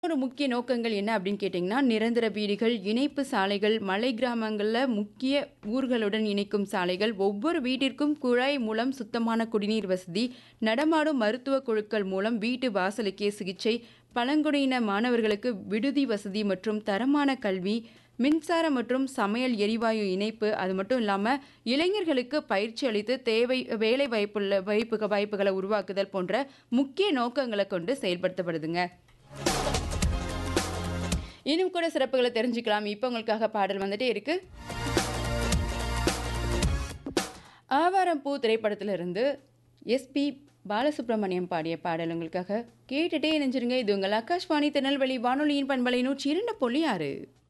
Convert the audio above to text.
ஒரு முக்கிய நோக்கங்கள் என்ன அப்படின்னு கேட்டிங்கன்னா நிரந்தர வீடுகள் இணைப்பு சாலைகள் மலை கிராமங்களில் முக்கிய ஊர்களுடன் இணைக்கும் சாலைகள் ஒவ்வொரு வீட்டிற்கும் குழாய் மூலம் சுத்தமான குடிநீர் வசதி நடமாடும் மருத்துவ குழுக்கள் மூலம் வீட்டு வாசலுக்கே சிகிச்சை பழங்குடியின மாணவர்களுக்கு விடுதி வசதி மற்றும் தரமான கல்வி மின்சாரம் மற்றும் சமையல் எரிவாயு இணைப்பு அது மட்டும் இல்லாமல் இளைஞர்களுக்கு பயிற்சி அளித்து தேவை வேலை வாய்ப்புள்ள வாய்ப்பு வாய்ப்புகளை உருவாக்குதல் போன்ற முக்கிய நோக்கங்களை கொண்டு செயல்படுத்தப்படுதுங்க இன்னும் கூட சிறப்புகளை தெரிஞ்சுக்கலாம் இப்போ உங்களுக்காக பாடல் வந்துட்டே இருக்கு ஆவாரம் பூ திரைப்படத்திலிருந்து எஸ்பி பாலசுப்ரமணியம் பாடிய பாடல் உங்களுக்காக கேட்டுட்டே இணைஞ்சிருங்க இது உங்கள் ஆகாஷ்வாணி திருநெல்வேலி வானொலியின் பண்பலை நூற்றி இரண்டு புள்ளி ஆறு